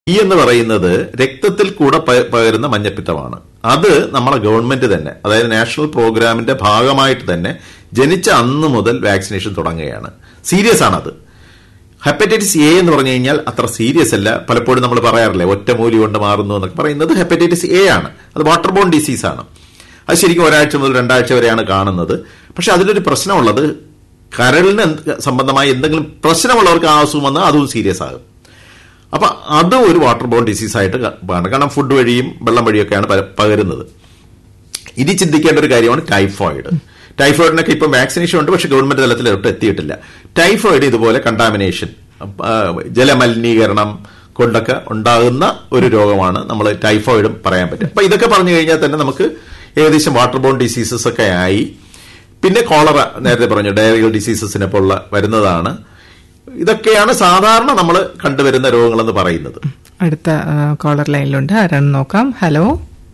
ഈ എന്ന് പറയുന്നത് രക്തത്തിൽ കൂടെ പ- പകരുന്ന മഞ്ഞപ്പിത്തമാണ് അത് നമ്മളെ ഗവൺമെന്റ് തന്നെ അതായത് നാഷണൽ പ്രോഗ്രാമിന്റെ ഭാഗമായിട്ട് തന്നെ ജനിച്ച അന്ന് മുതൽ വാക്സിനേഷൻ തുടങ്ങുകയാണ് സീരിയസ് ആണത് ഹെപ്പറ്റൈറ്റിസ് എ എന്ന് പറഞ്ഞു കഴിഞ്ഞാൽ അത്ര സീരിയസ് അല്ല പലപ്പോഴും നമ്മൾ പറയാറില്ലേ ഒറ്റമൂലി കൊണ്ട് മാറുന്നു എന്നൊക്കെ പറയുന്നത് ഹെപ്പറ്റൈറ്റിസ് എ ആണ് അത് വാട്ടർ ബോൺ ഡിസീസ് ആണ് അത് ശരിക്കും ഒരാഴ്ച മുതൽ രണ്ടാഴ്ച വരെയാണ് കാണുന്നത് പക്ഷെ അതിലൊരു പ്രശ്നമുള്ളത് കരളിന് എന്ത് സംബന്ധമായി എന്തെങ്കിലും പ്രശ്നമുള്ളവർക്ക് ആ അസുഖം വന്നാൽ അതും സീരിയസ് ആകും അപ്പൊ അത് ഒരു വാട്ടർ ബോൺ ഡിസീസ് ആയിട്ട് ക- കാണും കാരണം ഫുഡ് വഴിയും വെള്ളം വഴിയൊക്കെയാണ് പ- പകരുന്നത് ഇനി ചിന്തിക്കേണ്ട ഒരു കാര്യമാണ് ടൈഫോയിഡ് ടൈഫോയിഡിനൊക്കെ ഇപ്പം വാക്സിനേഷൻ ഉണ്ട് പക്ഷെ ഗവൺമെന്റ് തലത്തിൽ ഒട്ടും എത്തിയിട്ടില്ല ടൈഫോയിഡ് ഇതുപോലെ കണ്ടാമിനേഷൻ ജലമലിനീകരണം കൊണ്ടൊക്കെ ഉണ്ടാകുന്ന ഒരു രോഗമാണ് നമ്മൾ ടൈഫോയിഡും പറയാൻ പറ്റും അപ്പൊ ഇതൊക്കെ പറഞ്ഞു കഴിഞ്ഞാൽ തന്നെ നമുക്ക് ഏകദേശം വാട്ടർ ബോൺ ഡിസീസസ് ഒക്കെ ആയി പിന്നെ കോളറ നേരത്തെ പറഞ്ഞു ഡയറിയൽ ഡിസീസസിനെ പോലുള്ള വരുന്നതാണ് ഇതൊക്കെയാണ് സാധാരണ നമ്മൾ കണ്ടുവരുന്ന രോഗങ്ങളെന്ന് പറയുന്നത് അടുത്ത കോളർ ലൈനിലുണ്ട് ആരാണെന്ന് നോക്കാം ഹലോ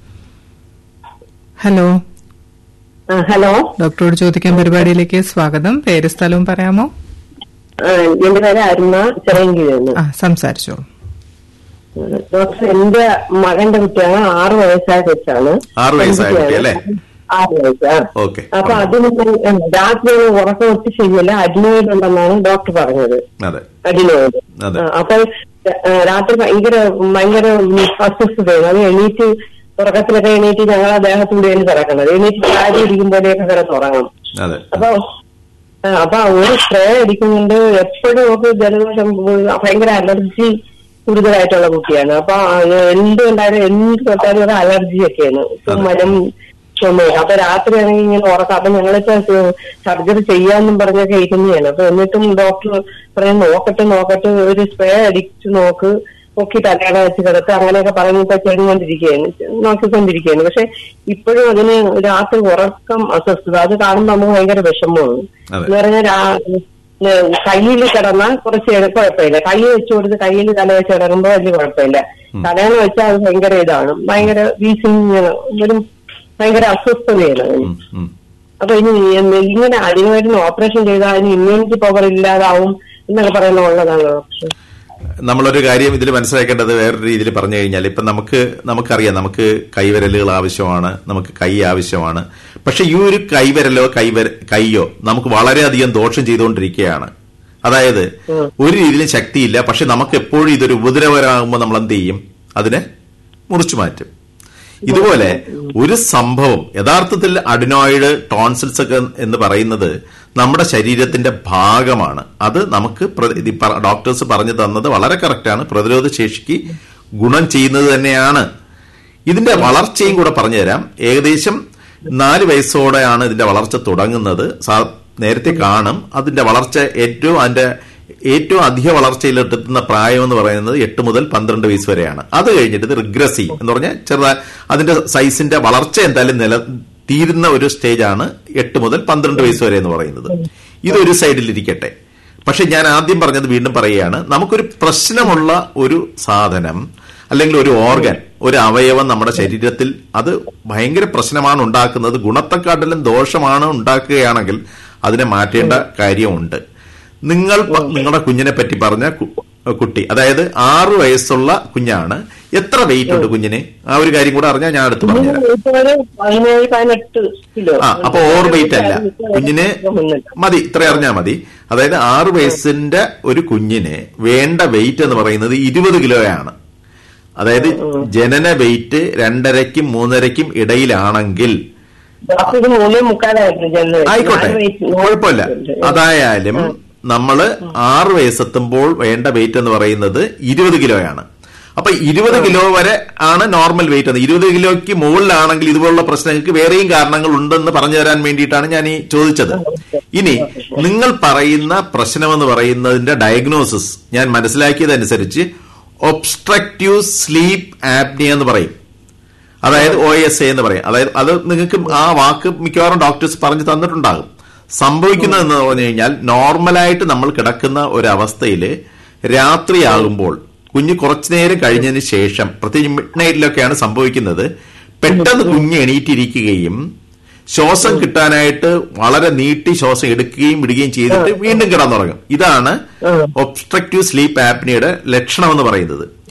ഹലോ ആ, ഹലോ ഡോക്ടറോട് ചോദിക്കാൻ പരിപാടിയിലേക്ക് സ്വാഗതം പേര് സ്ഥലവും പറയാമോ ആ, എന്റെ പേര് അരുണ ചെറിയങ്കിലാണ് ആ സംസാരിച്ചോളൂ ഡോക്ടർ എന്റെ മകന്റെ കുട്ടിയാണ് ആറ് വയസ്സായ കൊച്ചാണ് ആറ് വയസ്സായ കുട്ടി അല്ലേ? ആറ് വയസ്സാ ഓക്കെ അപ്പൊ അതിന് ഞാൻ, രാത്രി ഉറക്കം ഒത്തി ശരിയല്ല അഡിനോയിഡ് ഉണ്ടെന്നാണ് ഡോക്ടർ പറഞ്ഞത് അതെ അഡിനോയിഡ് അതെ. ആ, അപ്പൊ ആ, രാത്രി ഭയങ്കര ഭയങ്കര അസ്വസ്ഥതയാണ് അത് എണീറ്റ് ഉറക്കത്തിലൊക്കെ എണീറ്റ് ഞങ്ങൾ അദ്ദേഹത്തിലൂടെയാണ് കിടക്കുന്നത് എണീറ്റ് ചാരി ഇരിക്കുമ്പോഴേക്ക് കിടന്ന് ഉറങ്ങും അതെ അപ്പൊ ആ, അപ്പൊ ഒരു സ്പ്രേ അടിക്കുന്നുണ്ട് എപ്പോഴും നമുക്ക് ജലദോഷം ഉം, ഭയങ്കര അലർജി കൂടുതലായിട്ടുള്ള കുട്ടിയാണ് അപ്പൊ അത് എന്ത് കണ്ടാലും എന്ത് തൊട്ടാലും ഒരു അലർജി ഒക്കെയാണ് മരം ചുമയൊക്കെ അപ്പൊ രാത്രി ആണെങ്കിൽ ഇങ്ങനെ ഉറക്കം അപ്പൊ ഞങ്ങളിപ്പോ സർജറി ചെയ്യാന്നും പറഞ്ഞൊക്കെ ഇരുന്നെയാണ് അപ്പൊ എന്നിട്ടും ഡോക്ടർ പറയും നോക്കട്ടെ നോക്കട്ടെ ഒരു സ്പ്രേ അടിച്ചു നോക്ക് നോക്കി തലയണ വെച്ച് കിടത്ത് അങ്ങനെയൊക്കെ പറഞ്ഞിപ്പോ ചെയ്തുകൊണ്ടിരിക്കുകയാണ് നോക്കിക്കൊണ്ടിരിക്കുകയാണ് പക്ഷെ ഇപ്പോഴും അതിന് രാത്രി ഉറക്കം അസ്വസ്ഥത അത് കാണുമ്പോൾ നമുക്ക് ഭയങ്കര വിഷമമാണ് അതെ. എന്ന് പറഞ്ഞാൽ കയ്യിൽ കിടന്നാൽ കുറച്ച് നേരം കുഴപ്പമില്ല കൈ വെച്ചു കൊടുത്ത് കയ്യിൽ തല വെച്ച് കിടക്കുമ്പോൾ വലിയ കുഴപ്പമില്ല തലയണ വെച്ചാൽ അത് ഭയങ്കര ഇതാണ് ഭയങ്കര വീസിങ് ഒരു ഭയങ്കര അസ്വസ്ഥതയാണ് അതിന്. ഉം, ഉം. അപ്പൊ ഇനി എന്ന് ഇങ്ങനെ അതിനുവേണ്ടി ഓപ്പറേഷൻ ചെയ്താൽ അതിന് ഇമ്മ്യൂണിറ്റി പവർ ഇല്ലാതാവും എന്നൊക്കെ പറയുന്ന ഉള്ളതാണ് ഡോക്ടർ നമ്മളൊരു കാര്യം ഇതിൽ മനസ്സിലാക്കേണ്ടത് വേറൊരു രീതിയിൽ പറഞ്ഞു കഴിഞ്ഞാൽ ഇപ്പൊ നമുക്ക് നമുക്കറിയാം നമുക്ക് കൈവിരലുകൾ ആവശ്യമാണ് നമുക്ക് കൈ ആവശ്യമാണ് പക്ഷെ ഈ ഒരു കൈവിരലോ കൈവര കൈയോ നമുക്ക് വളരെയധികം ദോഷം ചെയ്തുകൊണ്ടിരിക്കുകയാണ് അതായത് ഒരു രീതിയിലും ശക്തിയില്ല പക്ഷെ നമുക്ക് എപ്പോഴും ഇതൊരു ഉപദ്രവകരമാകുമ്പോൾ നമ്മൾ എന്ത് ചെയ്യും അതിനെ മുറിച്ചു മാറ്റും ഇതുപോലെ ഒരു സംഭവം യഥാർത്ഥത്തിൽ അഡിനോയിഡ് ടോൺസിൽസ് ഒക്കെ എന്ന് പറയുന്നത് നമ്മുടെ ശരീരത്തിന്റെ ഭാഗമാണ് അത് നമുക്ക് പ്ര- ഇത് പറ- ഡോക്ടേഴ്സ് പറഞ്ഞു തന്നത് വളരെ കറക്റ്റാണ് പ്രതിരോധ ശേഷിക്ക് ഗുണം ചെയ്യുന്നത് തന്നെയാണ് ഇതിന്റെ വളർച്ചയും കൂടെ പറഞ്ഞു തരാം ഏകദേശം നാല് വയസ്സോടെയാണ് ഇതിന്റെ വളർച്ച തുടങ്ങുന്നത് സാ- നേരത്തെ കാണും അതിന്റെ വളർച്ച ഏറ്റവും അതിന്റെ ഏറ്റവും അധിക വളർച്ചയിലെത്തുന്ന പ്രായം എന്ന് പറയുന്നത് എട്ട് മുതൽ പന്ത്രണ്ട് വയസ്സ് വരെയാണ് അത് കഴിഞ്ഞിട്ട് ഇത് റിഗ്രസീവ് എന്ന് പറഞ്ഞാൽ ചെറുതാ അതിന്റെ സൈസിന്റെ വളർച്ച എന്തായാലും നില തീരുന്ന ഒരു സ്റ്റേജാണ് എട്ട് മുതൽ പന്ത്രണ്ട് വയസ്സ് വരെ എന്ന് പറയുന്നത് ഇതൊരു സൈഡിലിരിക്കട്ടെ പക്ഷെ ഞാൻ ആദ്യം പറഞ്ഞത് വീണ്ടും പറയുകയാണ് നമുക്കൊരു പ്രശ്നമുള്ള ഒരു സാധനം അല്ലെങ്കിൽ ഒരു ഓർഗൻ ഒരു അവയവം നമ്മുടെ ശരീരത്തിൽ അത് ഭയങ്കര പ്രശ്നമാണ് ഉണ്ടാക്കുന്നത് ഗുണത്തെക്കാട്ടിലും ദോഷമാണ് ഉണ്ടാക്കുകയാണെങ്കിൽ അതിനെ മാറ്റേണ്ട കാര്യമുണ്ട് നിങ്ങൾ പ- നിങ്ങളുടെ കുഞ്ഞിനെ പറ്റി പറഞ്ഞ കു- കുട്ടി അതായത് ആറു വയസ്സുള്ള കുഞ്ഞാണ് എത്ര വെയിറ്റ് ഉണ്ട് കുഞ്ഞിന് ആ ഒരു കാര്യം കൂടെ അറിഞ്ഞാൽ ഞാൻ അടുത്ത് പറഞ്ഞുതരാം ഇപ്പൊ ഒരു പതിനേഴ് പതിനെട്ട് കിലോ ആ അപ്പൊ ഓവർ വെയിറ്റ് അല്ല കുഞ്ഞിന് മതി ഇത്ര അറിഞ്ഞാൽ മതി അതായത് ആറ് വയസ്സിന്റെ ഒരു കുഞ്ഞിന് വേണ്ട വെയിറ്റ് എന്ന് പറയുന്നത് ഇരുപത് കിലോയാണ് അതായത് ജനന വെയിറ്റ് രണ്ടരയ്ക്കും മൂന്നരയ്ക്കും ഇടയിലാണെങ്കിൽ അപ്പൊ ഇത് മൂന്നേ മുക്കാലായിരുന്നു ജനറൽ ആയിക്കോട്ടെ കുഴപ്പമില്ല അതായാലും നമ്മള് ആറ് വയസ്സെത്തുമ്പോൾ വേണ്ട വെയിറ്റ് എന്ന് പറയുന്നത് ഇരുപത് കിലോയാണ് അപ്പൊ ഇരുപത് കിലോ വരെ ആണ് നോർമൽ വെയിറ്റ് എന്ന് ഇരുപത് കിലോയ്ക്ക് മുകളിലാണെങ്കിൽ ഇതുപോലുള്ള പ്രശ്നങ്ങൾക്ക് വേറെയും കാരണങ്ങൾ ഉണ്ടെന്ന് പറഞ്ഞു തരാൻ വേണ്ടിയിട്ടാണ് ഞാൻ ഈ ചോദിച്ചത് ഇനി നിങ്ങൾ പറയുന്ന പ്രശ്നമെന്ന് പറയുന്നതിന്റെ ഡയഗ്നോസിസ് ഞാൻ മനസ്സിലാക്കിയതനുസരിച്ച് ഒബ്സ്ട്രക്റ്റീവ് സ്ലീപ്പ് ആപ്നിയ എന്ന് പറയും അതായത് ഒ എസ് എ എന്ന് പറയും അതായത് അത് നിങ്ങൾക്ക് ആ വാക്ക് മിക്കവാറും ഡോക്ടേഴ്സ് പറഞ്ഞു തന്നിട്ടുണ്ടാകും സംഭവിക്കുന്നത് എന്ന് പറഞ്ഞു കഴിഞ്ഞാൽ നോർമലായിട്ട് നമ്മൾ കിടക്കുന്ന ഒരവസ്ഥയിൽ രാത്രിയാകുമ്പോൾ കുഞ്ഞ് കുറച്ചു നേരം കഴിഞ്ഞതിന് ശേഷം പ്രത്യേകിച്ച് മിഡ് നൈറ്റിലൊക്കെയാണ് സംഭവിക്കുന്നത് പെട്ടെന്ന് കുഞ്ഞ് എണീറ്റിരിക്കുകയും ശ്വാസം കിട്ടാനായിട്ട് വളരെ നീട്ടി ശ്വാസം എടുക്കുകയും വിടുകയും ചെയ്തിട്ട് വീണ്ടും കിടന്നുറങ്ങും ഇതാണ് ഒബ്സ്ട്രക്റ്റീവ് സ്ലീപ്പ് ആപ്നിയുടെ ലക്ഷണം എന്ന് പറയുന്നത്